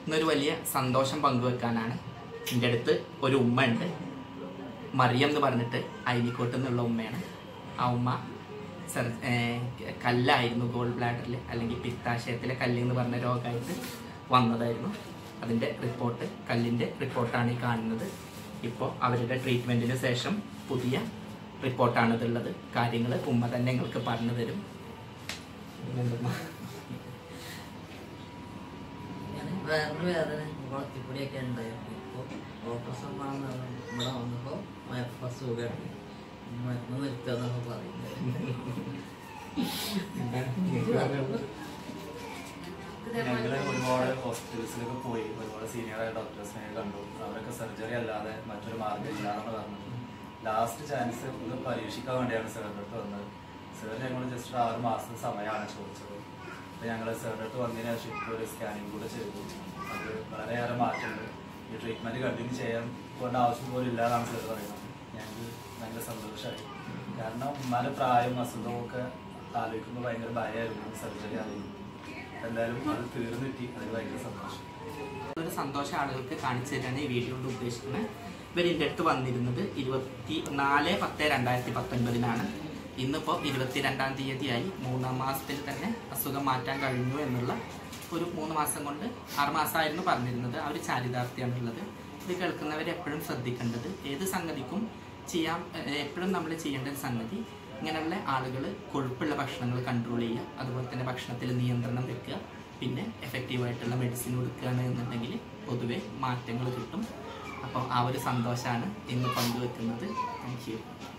ഇന്നൊരു വലിയ സന്തോഷം പങ്കുവെക്കാനാണ് എൻ്റെ അടുത്ത് ഒരു ഉമ്മ ഉണ്ട് മറിയം എന്ന് പറഞ്ഞിട്ട് അയനിക്കോട്ട് എന്നുള്ള ഉമ്മയാണ് ആ ഉമ്മ സർ ഏഹ് കല്ലായിരുന്നു ഗോൾഡ് ബ്ലാഡറിൽ അല്ലെങ്കിൽ പിത്താശയത്തിലെ കല്ല് എന്ന് പറഞ്ഞ രോഗമായിട്ട് വന്നതായിരുന്നു അതിൻ്റെ റിപ്പോർട്ട് കല്ലിൻ്റെ റിപ്പോർട്ടാണ് ഈ കാണുന്നത് ഇപ്പോൾ അവരുടെ ട്രീറ്റ്മെൻറ്റിന് ശേഷം പുതിയ റിപ്പോർട്ടാണ് ഇതുള്ളത് കാര്യങ്ങൾ ഉമ്മ തന്നെ നിങ്ങൾക്ക് പറഞ്ഞു തരും പിന്നെന്തുമ്മ? ഇങ്ങനെ വയറിന് വേദന കുളത്തിപ്പൊടിയൊക്കെ ഉണ്ടായിരുന്നു ഇപ്പോൾ ഓപ്പറേഷൻ വേണമെന്ന് പറഞ്ഞു ഇവിടെ വന്നപ്പോൾ മയപ്പം സുഖമാണ് മരുന്ന് നിർത്തുക പറയുന്നത് ഞങ്ങള് ഒരുപാട് ഹോസ്പിറ്റൽസിലൊക്കെ പോയി ഒരുപാട് സീനിയറായ ഡോക്ടേഴ്സിനെ കണ്ടു അവരൊക്കെ സർജറി അല്ലാതെ മറ്റൊരു മാർഗം ഇല്ലാന്ന് പറഞ്ഞു ലാസ്റ്റ് ചാൻസ് ഒന്ന് പരീക്ഷിക്കാൻ വേണ്ടിയാണ് സാറിൻ്റെ അടുത്ത് വന്നത് സാർ ഞങ്ങൾ ജസ്റ്റ് ആറ് മാസത്തെ സമയമാണ് ചോദിച്ചത് അപ്പോൾ ഞങ്ങൾ സാറിൻ്റെ അടുത്ത് വന്നതിന് ശേഷം ഇപ്പോൾ ഒരു സ്കാനിങ് കൂടെ ചെയ്തു അത് വളരെയേറെ മാറ്റമുണ്ട് ഈ ട്രീറ്റ്മെൻറ്റ് കണ്ടിന്യൂ ചെയ്യാൻ പോകേണ്ട ആവശ്യം പോലും ഇല്ലാതാണ് സാർ പറയുന്നത് ഞങ്ങൾക്ക് ഭയങ്കര സന്തോഷമായി കാരണം ഉമ്മാൻ്റെ പ്രായം അസുഖവും ഒക്കെ ആലോചിക്കുമ്പോൾ ഭയങ്കര ഭയമായിരുന്നു സർജറി ആലോചിക്കും എന്തായാലും അത് തീർന്നിട്ടി അതിൽ ഭയങ്കര സന്തോഷം ഒരു സന്തോഷം ആളുകൾക്ക് കാണിച്ചു തരാണ് ഈ വീഡിയോ കൊണ്ട് ഉദ്ദേശിക്കുന്നത് ഇവർ എൻ്റെ അടുത്ത് വന്നിരുന്നത് ഇരുപത്തി നാല് പത്ത് രണ്ടായിരത്തി പത്തൊൻപതിനാണ് ഇന്നിപ്പോൾ ഇരുപത്തിരണ്ടാം തീയതിയായി മൂന്നാം മാസത്തിൽ തന്നെ അസുഖം മാറ്റാൻ കഴിഞ്ഞു എന്നുള്ള ഒരു മൂന്ന് മാസം കൊണ്ട് ആറ് മാസമായിരുന്നു പറഞ്ഞിരുന്നത് ആ ഒരു ചാരിതാർത്ഥ്യമാണുള്ളത് ഇത് കേൾക്കുന്നവർ എപ്പോഴും ശ്രദ്ധിക്കേണ്ടത് ഏത് സംഗതിക്കും ചെയ്യാം എപ്പോഴും നമ്മൾ ചെയ്യേണ്ട ഒരു സംഗതി ഇങ്ങനെയുള്ള ആളുകൾ കൊഴുപ്പുള്ള ഭക്ഷണങ്ങൾ കൺട്രോൾ ചെയ്യുക അതുപോലെ തന്നെ ഭക്ഷണത്തിൽ നിയന്ത്രണം വെക്കുക പിന്നെ എഫക്റ്റീവായിട്ടുള്ള മെഡിസിൻ കൊടുക്കുകയാണ് എന്നുണ്ടെങ്കിൽ പൊതുവെ മാറ്റങ്ങൾ കിട്ടും അപ്പോൾ ആ ഒരു സന്തോഷമാണ് ഇന്ന് പങ്കുവെക്കുന്നത് താങ്ക് യു